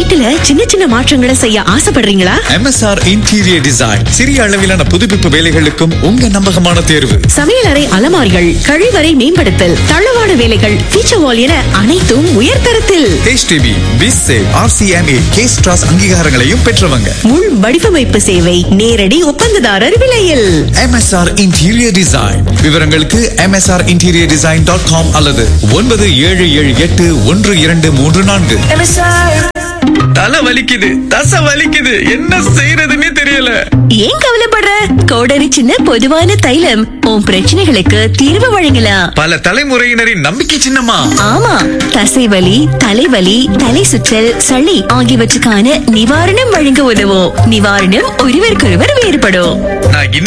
வீட்டுல சின்ன சின்ன மாற்றங்களை செய்ய ஆசைப்படுறீங்களா MSR இன்டீரியர் டிசைன் சிறிய அளவிலான புதுப்பிப்பு வேலைகளுக்கும் உங்க நம்பகமான தேர்வு சமையலறை அலமாரிகள் கழிவறை மேம்படுத்தல் தளவாட வேலைகள் ஃபீச்சர் வால் என அனைத்தும் உயர்தரத்தில் HDB, BISSE, RCMA, கேஸ் ட்ராஸ் அங்கீகாரங்களையும் பெற்றவங்க முள் வடிவமைப்பு சேவை நேரடி ஒப்பந்ததாரர் விலையில் MSR இன்டீரியர் டிசைன் விவரங்களுக்கு MSR interior design dot com அல்லது ஒன்பது ஏழு ஏழு எட்டு ஒன்று இரண்டு மூன்று நான்கு தலை வலிக்குது தசை வலிக்குது என்ன செய்யறதுன்னே தெரியல ஏன் கவலைப்படுற கோடரி சின்ன பொதுவான தைலம் உன் பிரச்சனைகளுக்கு தீர்வு வழங்கலாம் பல தலைமுறையினரின் நம்பிக்கை சின்னமா ஆமா தசைவலி தலைவலி தலை சுற்றல் சளி ஆகியவற்றுக்கான நிவாரணம் வழங்க உதவும் நிவாரணம் ஒருவருக்கொருவர் வேறுபடும் நான்